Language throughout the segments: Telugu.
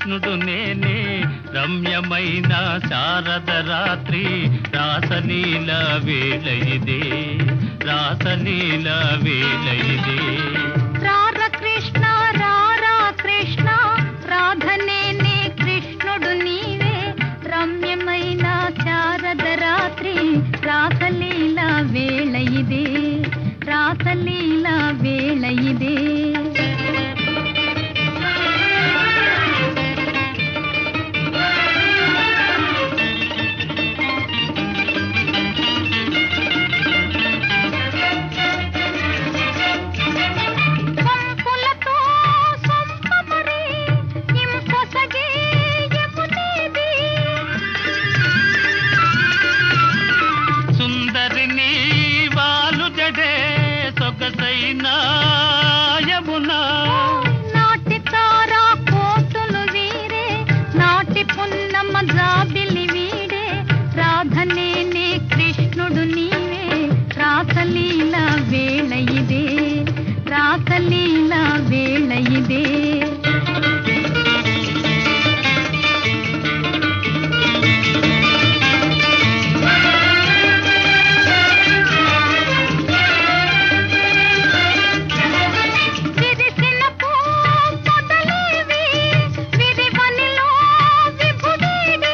కృష్ణుడు నేనే రమ్యమైన శారద రాత్రి రాసలీల వేళ ఇదే రాసలీల వేళ ఇదే రార కృష్ణ రారా కృష్ణ రాధనేనే కృష్ణుడు నీవే రమ్యమైన శారద రాత్రి రాసలీల వేళ ఇదే రాసలీల వేళ ఇదే పంపులతో సొంపమరి ఇంపొసగే యమునేది సుందరిని వాలు జడే సొగసైన యమునా నాటి తారా కోటులు వీరే నాటి పున్నమ్మ జాబిలి వీడే రాధనేనే కృష్ణుడు నీవే రాసలీల వేళ ఇదే రాసలీల వేళ ఇదే విరిసిన పూ పొదలేవి విరివనిలో విభుడేడి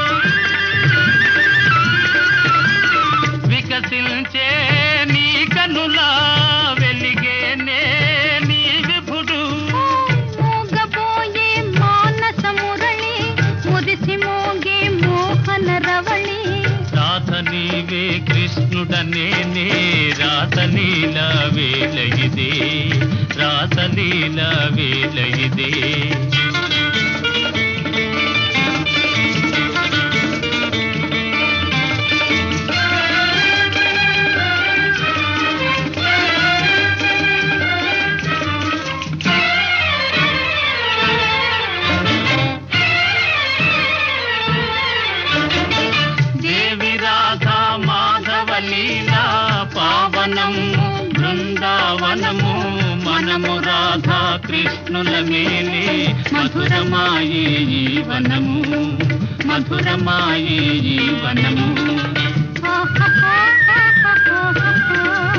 వికసించే నీ కనులా వెలిగేనే నీ విభుడు మోగబోయే మానస మురళి ముదిసి మోగే మోహన రవళి రాత నీవే కృష్ణుడనేనే రాసలీల వేళ ఇదే రాసలీల వేళ ఇదే దేవి రాధా మాధవ లీలా పావనము బృందావనము మనము రాధా కృష్ణుల మేలే మధురమాయే ఈ వనము మధురమాయే ఈ వనము ఆహాహాహాహాహా.